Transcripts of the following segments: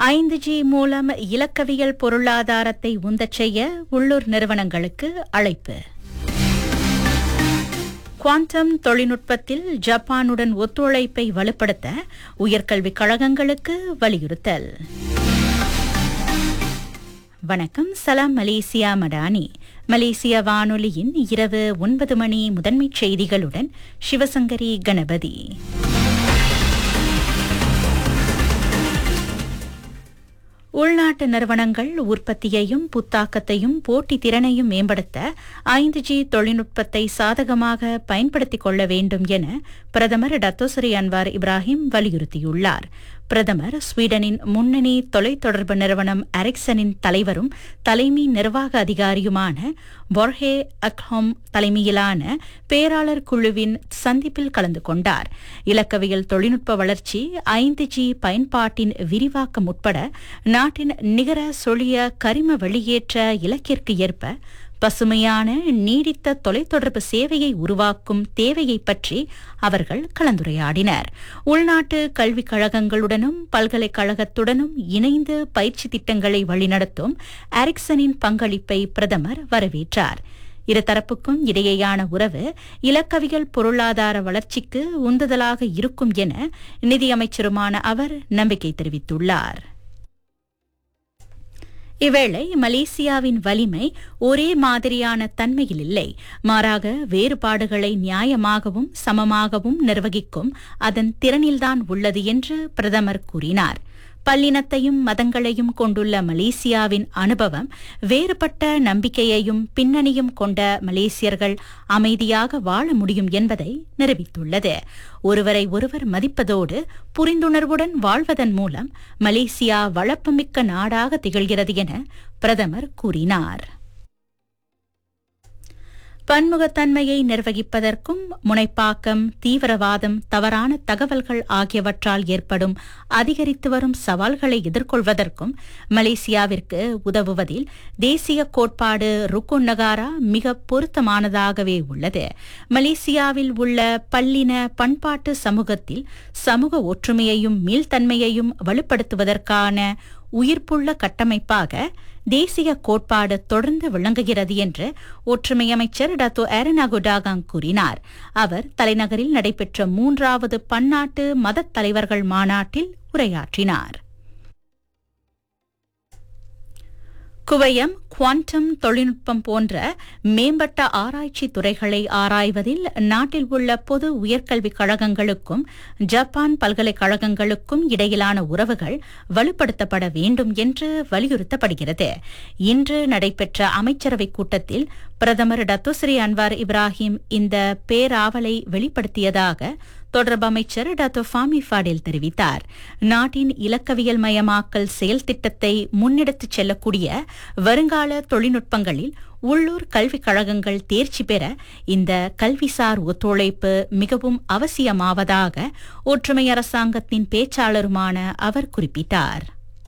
ஐந்து ஜி மூலம் இலக்கவியல் பொருளாதாரத்தை உந்தச் செய்ய உள்ளூர் நிறுவனங்களுக்கு அழைப்பு குவாண்டம் தொழில்நுட்பத்தில் ஜப்பானுடன் ஒத்துழைப்பை வலுப்படுத்த உயர்கல்விக் கழகங்களுக்கு வலியுறுத்தல் வணக்கம் சலாம் மலேசியா மடானி மலேசிய வானொலியின் இரவு ஒன்பது மணி முதன்மைச் செய்திகளுடன் சிவசங்கரி கணபதி உள்நாட்டு நிறுவனங்கள் உற்பத்தியையும் புத்தாக்கத்தையும் போட்டி திறனையும் மேம்படுத்த ஐந்து ஜி தொழில்நுட்பத்தை சாதகமாக பயன்படுத்திக் கொள்ள வேண்டும் என பிரதமர் டத்தோசரி அன்வார் இப்ராஹிம் வலியுறுத்தியுள்ளார் பிரதமர் ஸ்வீடனின் முன்னணி தொலைத்தொடர்பு நிறுவனம் அரிக்சனின் தலைவரும் தலைமை நிர்வாக அதிகாரியுமான பொர்ஹே அக்ஹோம் தலைமையிலான பேராளர் குழுவின் சந்திப்பில் கலந்து கொண்டார் இலக்கவியல் தொழில்நுட்ப வளர்ச்சி ஐந்து ஜி பயன்பாட்டின் விரிவாக்கம் உட்பட நாட்டின் நிகர சொலிய கரிம வெளியேற்ற இலக்கிற்கு ஏற்ப பசுமையான நீடித்த தொலைத்தொடர்பு சேவையை உருவாக்கும் தேவையை பற்றி அவர்கள் கலந்துரையாடினர் உள்நாட்டு கல்விக் கழகங்களுடனும் பல்கலைக்கழகத்துடனும் இணைந்து பயிற்சி திட்டங்களை வழிநடத்தும் அரிக்சனின் பங்களிப்பை பிரதமர் வரவேற்றார் இருதரப்புக்கும் இடையேயான உறவு இலக்கவியல் பொருளாதார வளர்ச்சிக்கு உந்துதலாக இருக்கும் என நிதியமைச்சருமான அவர் நம்பிக்கை தெரிவித்துள்ளார் இவ்வேளை மலேசியாவின் வலிமை ஒரே மாதிரியான தன்மையில் இல்லை மாறாக வேறுபாடுகளை நியாயமாகவும் சமமாகவும் நிர்வகிக்கும் அதன் திறனில்தான் உள்ளது என்று பிரதமர் கூறினார் பல்லினத்தையும் மதங்களையும் கொண்டுள்ள மலேசியாவின் அனுபவம் வேறுபட்ட நம்பிக்கையையும் பின்னணியும் கொண்ட மலேசியர்கள் அமைதியாக வாழ முடியும் என்பதை நிரூபித்துள்ளது ஒருவரை ஒருவர் மதிப்பதோடு புரிந்துணர்வுடன் வாழ்வதன் மூலம் மலேசியா வளப்புமிக்க நாடாக திகழ்கிறது என பிரதமர் கூறினார் பன்முகத்தன்மையை நிர்வகிப்பதற்கும் முனைப்பாக்கம் தீவிரவாதம் தவறான தகவல்கள் ஆகியவற்றால் ஏற்படும் அதிகரித்து வரும் சவால்களை எதிர்கொள்வதற்கும் மலேசியாவிற்கு உதவுவதில் தேசிய கோட்பாடு ருக்குன் நகாரா மிக பொருத்தமானதாகவே உள்ளது மலேசியாவில் உள்ள பல்லின பண்பாட்டு சமூகத்தில் சமூக ஒற்றுமையையும் மீள்தன்மையையும் வலுப்படுத்துவதற்கான உயிர்ப்புள்ள கட்டமைப்பாக தேசிய கோட்பாடு தொடர்ந்து விளங்குகிறது என்று ஒற்றுமை அமைச்சர் டாத்தோ ஏரனாகுடாகாங் கூறினார் அவர் தலைநகரில் நடைபெற்ற மூன்றாவது பன்னாட்டு மதத் தலைவர்கள் மாநாட்டில் உரையாற்றினார் குவையம் குவாண்டம் தொழில்நுட்பம் போன்ற மேம்பட்ட ஆராய்ச்சி துறைகளை ஆராய்வதில் நாட்டில் உள்ள பொது உயர்கல்விக் கழகங்களுக்கும் ஜப்பான் பல்கலைக்கழகங்களுக்கும் இடையிலான உறவுகள் வலுப்படுத்தப்பட வேண்டும் என்று வலியுறுத்தப்படுகிறது இன்று நடைபெற்ற அமைச்சரவைக் கூட்டத்தில் பிரதமர் டத்துஸ்ரீ அன்வார் இப்ராஹிம் இந்த பேராவலை வெளிப்படுத்தியதாக தொடர்பு அமைச்சர் டாக்டர் ஃபாமி ஃபாடேல் தெரிவித்தார் நாட்டின் இலக்கவியல் மயமாக்கல் செயல் திட்டத்தை முன்னெடுத்துச் செல்லக்கூடிய வருங்கால தொழில்நுட்பங்களில் உள்ளூர் கல்விக் கழகங்கள் தேர்ச்சி பெற இந்த கல்விசார் ஒத்துழைப்பு மிகவும் அவசியமாவதாக ஒற்றுமை அரசாங்கத்தின் பேச்சாளருமான அவர் குறிப்பிட்டார்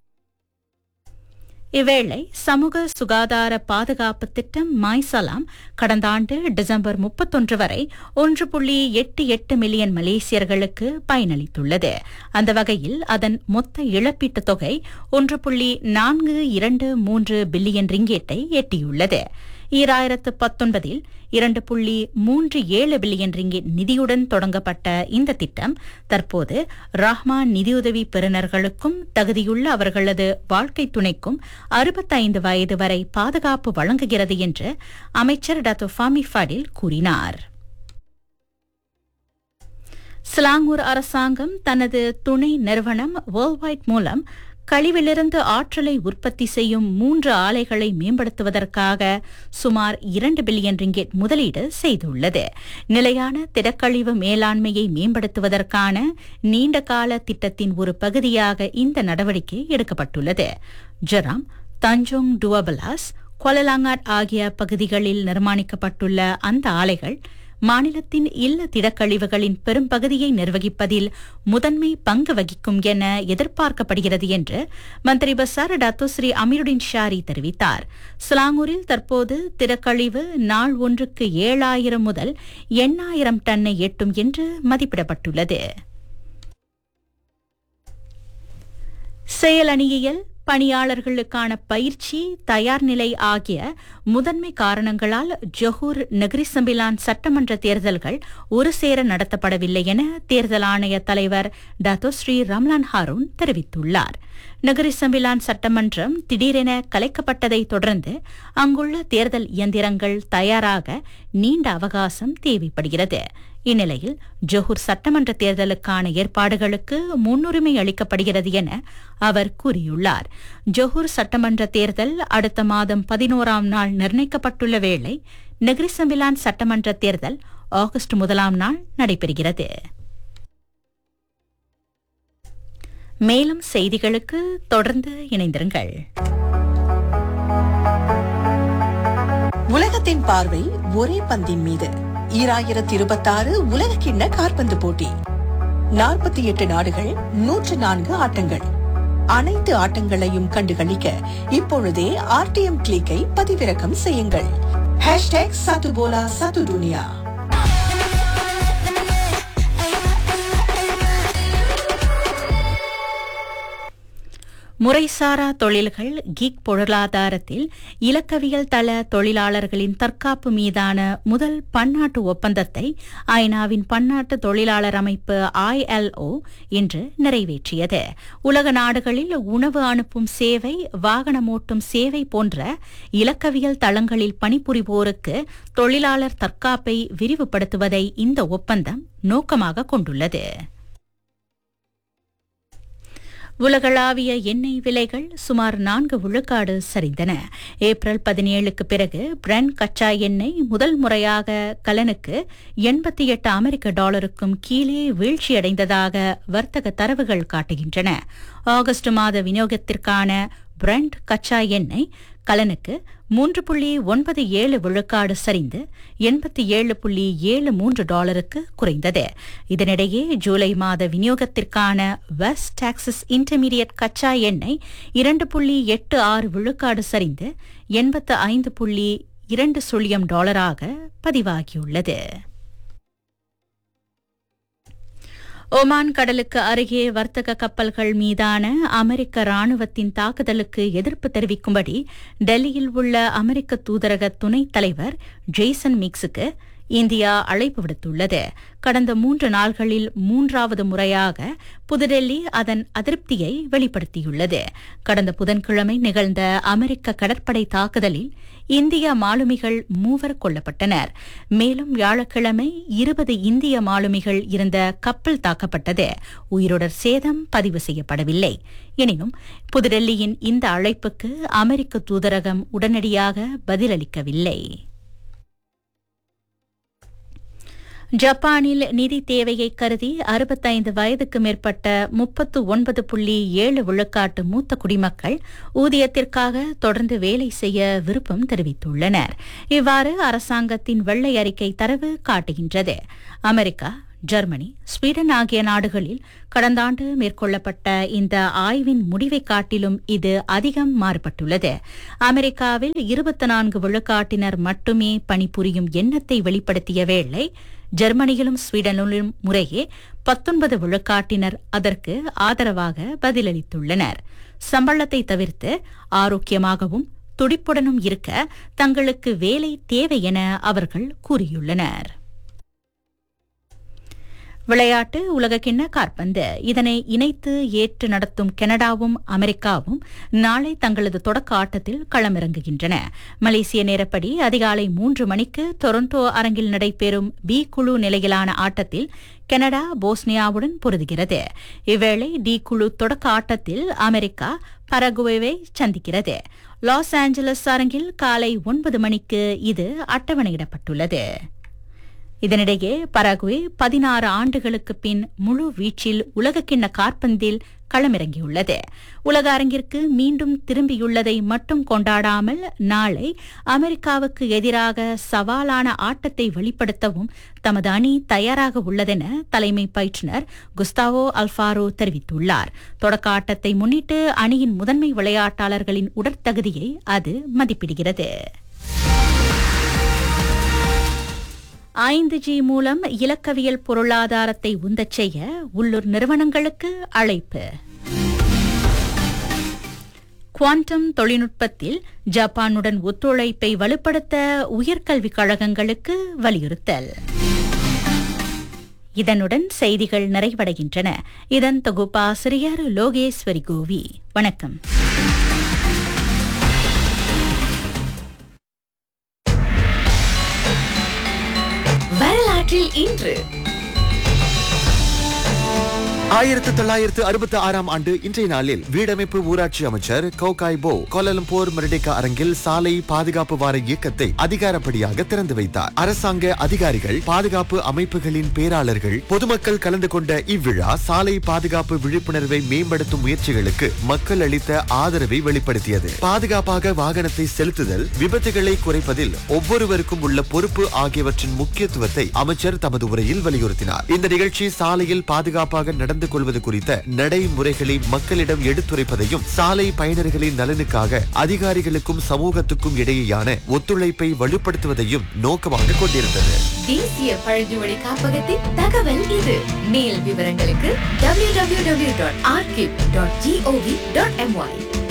இவ்வேளை சமூக சுகாதார பாதுகாப்பு திட்டம் மாய்சலாம் கடந்த ஆண்டு டிசம்பர் முப்பத்தொன்று வரை ஒன்று புள்ளி எட்டு எட்டு மில்லியன் மலேசியர்களுக்கு பயனளித்துள்ளது அந்த வகையில் அதன் மொத்த இழப்பீட்டுத் தொகை ஒன்று புள்ளி நான்கு இரண்டு மூன்று பில்லியன் ரிங்கேட்டை எட்டியுள்ளது ஈராயிரத்து பத்தொன்பதில் இரண்டு புள்ளி மூன்று ஏழு பில்லியன் ரிங்கிட் நிதியுடன் தொடங்கப்பட்ட இந்த திட்டம் தற்போது ரஹ்மான் நிதியுதவி பெறுநர்களுக்கும் தகுதியுள்ள அவர்களது வாழ்க்கை துணைக்கும் அறுபத்தைந்து வயது வரை பாதுகாப்பு வழங்குகிறது என்று அமைச்சர் டாக்டர் ஃபாமி ஃபடில் கூறினார் ஸ்லாங்கூர் அரசாங்கம் தனது துணை நிறுவனம் வேர்ல்ட்வைட் மூலம் கழிவிலிருந்து ஆற்றலை உற்பத்தி செய்யும் மூன்று ஆலைகளை மேம்படுத்துவதற்காக சுமார் இரண்டு பில்லியன் ரிங்கெட் முதலீடு செய்துள்ளது நிலையான திடக்கழிவு மேலாண்மையை மேம்படுத்துவதற்கான நீண்டகால திட்டத்தின் ஒரு பகுதியாக இந்த நடவடிக்கை எடுக்கப்பட்டுள்ளது ஜெராம் தஞ்சோங் டுவபலாஸ் கொலலாங்காட் ஆகிய பகுதிகளில் நிர்மாணிக்கப்பட்டுள்ள அந்த ஆலைகள் மாநிலத்தின் இல்ல திடக்கழிவுகளின் பெரும்பகுதியை நிர்வகிப்பதில் முதன்மை பங்கு வகிக்கும் என எதிர்பார்க்கப்படுகிறது என்று மந்திரி பசார் டாத்தோஸ்ரீ அமீருடின் ஷாரி தெரிவித்தார் சிலாங்கூரில் தற்போது திடக்கழிவு நாள் ஒன்றுக்கு ஏழாயிரம் முதல் எண்ணாயிரம் டன்னை எட்டும் என்று மதிப்பிடப்பட்டுள்ளது செயலணியியல் பணியாளர்களுக்கான பயிற்சி தயார் நிலை ஆகிய முதன்மை காரணங்களால் ஜொஹூர் நகரிசம்பிலான் சட்டமன்ற தேர்தல்கள் ஒரு சேர நடத்தப்படவில்லை என தேர்தல் ஆணைய தலைவர் டாத்தோ ஸ்ரீ ரம்லான் ஹாரூன் தெரிவித்துள்ளார் நகரிசம்பிலான் சட்டமன்றம் திடீரென கலைக்கப்பட்டதை தொடர்ந்து அங்குள்ள தேர்தல் இயந்திரங்கள் தயாராக நீண்ட அவகாசம் தேவைப்படுகிறது இந்நிலையில் ஜொஹூர் சட்டமன்ற தேர்தலுக்கான ஏற்பாடுகளுக்கு முன்னுரிமை அளிக்கப்படுகிறது என அவர் கூறியுள்ளார் ஜொஹூர் சட்டமன்ற தேர்தல் அடுத்த மாதம் பதினோராம் நாள் நிர்ணயிக்கப்பட்டுள்ள வேளை நெக்ரிசம்பிலான் சட்டமன்ற தேர்தல் ஆகஸ்ட் முதலாம் நாள் நடைபெறுகிறது மேலும் செய்திகளுக்கு தொடர்ந்து இணைந்திருங்கள் உலகத்தின் பார்வை ஒரே பந்தின் மீது ஈராயிரத்தி இருபத்தாறு உலக கிண்ண காற்பந்து போட்டி நாற்பத்தி எட்டு நாடுகள் நூற்று நான்கு ஆட்டங்கள் அனைத்து ஆட்டங்களையும் கண்டுகளிக்க இப்பொழுதே ஆர்டிஎம் கிளிக்கை பதிவிறக்கம் செய்யுங்கள் ஹேஷ்டேக் சத்துபோலா சத்து துனியா முறைசாரா தொழில்கள் கிக் பொருளாதாரத்தில் இலக்கவியல் தள தொழிலாளர்களின் தற்காப்பு மீதான முதல் பன்னாட்டு ஒப்பந்தத்தை ஐநாவின் பன்னாட்டு தொழிலாளர் அமைப்பு ஐஎல்ஓ இன்று நிறைவேற்றியது உலக நாடுகளில் உணவு அனுப்பும் சேவை வாகனமோட்டும் சேவை போன்ற இலக்கவியல் தளங்களில் பணிபுரிவோருக்கு தொழிலாளர் தற்காப்பை விரிவுபடுத்துவதை இந்த ஒப்பந்தம் நோக்கமாக கொண்டுள்ளது உலகளாவிய எண்ணெய் விலைகள் சுமார் நான்கு விழுக்காடு சரிந்தன ஏப்ரல் பதினேழுக்கு பிறகு பிரெண்ட் கச்சா எண்ணெய் முதல் முறையாக கலனுக்கு எண்பத்தி எட்டு அமெரிக்க டாலருக்கும் கீழே வீழ்ச்சியடைந்ததாக வர்த்தக தரவுகள் காட்டுகின்றன ஆகஸ்ட் மாத விநியோகத்திற்கான பிரெண்ட் கச்சா எண்ணெய் கலனுக்கு மூன்று புள்ளி ஒன்பது ஏழு விழுக்காடு சரிந்து எண்பத்தி ஏழு புள்ளி ஏழு மூன்று டாலருக்கு குறைந்தது இதனிடையே ஜூலை மாத விநியோகத்திற்கான வெஸ்ட் டாக்ஸஸ் இன்டர்மீடியட் கச்சா எண்ணெய் இரண்டு புள்ளி எட்டு ஆறு விழுக்காடு சரிந்து எண்பத்து ஐந்து புள்ளி இரண்டு சுழியம் டாலராக பதிவாகியுள்ளது ஒமான் கடலுக்கு அருகே வர்த்தக கப்பல்கள் மீதான அமெரிக்க ராணுவத்தின் தாக்குதலுக்கு எதிர்ப்பு தெரிவிக்கும்படி டெல்லியில் உள்ள அமெரிக்க தூதரக துணைத் தலைவர் ஜெய்சன் மிக்ஸுக்கு இந்தியா அழைப்பு விடுத்துள்ளது கடந்த மூன்று நாள்களில் மூன்றாவது முறையாக புதுடெல்லி அதன் அதிருப்தியை வெளிப்படுத்தியுள்ளது கடந்த புதன்கிழமை நிகழ்ந்த அமெரிக்க கடற்படை தாக்குதலில் இந்திய மாலுமிகள் மூவர் கொல்லப்பட்டனர் மேலும் வியாழக்கிழமை இருபது இந்திய மாலுமிகள் இருந்த கப்பல் தாக்கப்பட்டது உயிரோடர் சேதம் பதிவு செய்யப்படவில்லை எனினும் புதுடெல்லியின் இந்த அழைப்புக்கு அமெரிக்க தூதரகம் உடனடியாக பதிலளிக்கவில்லை ஜப்பானில் நிதி தேவையை கருதி அறுபத்தைந்து வயதுக்கு மேற்பட்ட முப்பத்து ஒன்பது புள்ளி ஏழு விழுக்காட்டு மூத்த குடிமக்கள் ஊதியத்திற்காக தொடர்ந்து வேலை செய்ய விருப்பம் தெரிவித்துள்ளனர் இவ்வாறு அரசாங்கத்தின் வெள்ளை அறிக்கை தரவு காட்டுகின்றது அமெரிக்கா ஜெர்மனி ஸ்வீடன் ஆகிய நாடுகளில் கடந்த ஆண்டு மேற்கொள்ளப்பட்ட இந்த ஆய்வின் முடிவை காட்டிலும் இது அதிகம் மாறுபட்டுள்ளது அமெரிக்காவில் இருபத்தி நான்கு விழுக்காட்டினர் மட்டுமே பணிபுரியும் எண்ணத்தை வெளிப்படுத்திய வேளை ஜெர்மனியிலும் ஸ்வீடனிலும் முறையே பத்தொன்பது விழுக்காட்டினர் அதற்கு ஆதரவாக பதிலளித்துள்ளனர் சம்பளத்தை தவிர்த்து ஆரோக்கியமாகவும் துடிப்புடனும் இருக்க தங்களுக்கு வேலை தேவை என அவர்கள் கூறியுள்ளனர் விளையாட்டு உலகக்கிண்ண காற்பந்து இதனை இணைத்து ஏற்று நடத்தும் கனடாவும் அமெரிக்காவும் நாளை தங்களது தொடக்க ஆட்டத்தில் களமிறங்குகின்றன மலேசிய நேரப்படி அதிகாலை மூன்று மணிக்கு டொரண்டோ அரங்கில் நடைபெறும் பி குழு நிலையிலான ஆட்டத்தில் கனடா போஸ்னியாவுடன் பொருதுகிறது இவ்வேளை டி குழு தொடக்க ஆட்டத்தில் அமெரிக்கா பரகுவேவை சந்திக்கிறது லாஸ் ஏஞ்சலஸ் அரங்கில் காலை ஒன்பது மணிக்கு இது அட்டவணையிடப்பட்டுள்ளது இதனிடையே பராகுவே பதினாறு ஆண்டுகளுக்கு பின் முழு வீச்சில் உலகக்கிண்ண காற்பந்தில் களமிறங்கியுள்ளது உலக அரங்கிற்கு மீண்டும் திரும்பியுள்ளதை மட்டும் கொண்டாடாமல் நாளை அமெரிக்காவுக்கு எதிராக சவாலான ஆட்டத்தை வெளிப்படுத்தவும் தமது அணி தயாராக உள்ளதென தலைமை பயிற்றுநர் குஸ்தாவோ அல்ஃபாரோ தெரிவித்துள்ளார் தொடக்க ஆட்டத்தை முன்னிட்டு அணியின் முதன்மை விளையாட்டாளர்களின் உடற்தகுதியை அது மதிப்பிடுகிறது ஐந்து ஜி மூலம் இலக்கவியல் பொருளாதாரத்தை உந்தச் செய்ய உள்ளூர் நிறுவனங்களுக்கு அழைப்பு குவாண்டம் தொழில்நுட்பத்தில் ஜப்பானுடன் ஒத்துழைப்பை வலுப்படுத்த உயர்கல்விக் கழகங்களுக்கு வலியுறுத்தல் இதனுடன் செய்திகள் நிறைவடைகின்றன இதன் தொகுப்பாசிரியர் லோகேஸ்வரி கோவி வணக்கம் வரலாற்றில் இன்று ஆயிரத்து தொள்ளாயிரத்து அறுபத்தி ஆறாம் ஆண்டு இன்றைய நாளில் வீடமைப்பு ஊராட்சி அமைச்சர் கௌகாய் போ கோலலம்பூர் மெர்டிகா அரங்கில் சாலை பாதுகாப்பு வார இயக்கத்தை அதிகாரப்படியாக திறந்து வைத்தார் அரசாங்க அதிகாரிகள் பாதுகாப்பு அமைப்புகளின் பேராளர்கள் பொதுமக்கள் கலந்து கொண்ட இவ்விழா சாலை பாதுகாப்பு விழிப்புணர்வை மேம்படுத்தும் முயற்சிகளுக்கு மக்கள் அளித்த ஆதரவை வெளிப்படுத்தியது பாதுகாப்பாக வாகனத்தை செலுத்துதல் விபத்துகளை குறைப்பதில் ஒவ்வொருவருக்கும் உள்ள பொறுப்பு ஆகியவற்றின் முக்கியத்துவத்தை அமைச்சர் தமது உரையில் வலியுறுத்தினார் இந்த நிகழ்ச்சி சாலையில் பாதுகாப்பாக நடந்து கொள்வது குறித்த நடைமுறைகளை மக்களிடம் எடுத்துரைப்பதையும் சாலை பயனர்களின் நலனுக்காக அதிகாரிகளுக்கும் சமூகத்துக்கும் இடையேயான ஒத்துழைப்பை வலுப்படுத்துவதையும் நோக்கமாக கொண்டிருந்தது தேசிய பழங்குடி காப்பகத்தின் தகவல் இது மேல் விவரங்களுக்கு www.archive.gov.my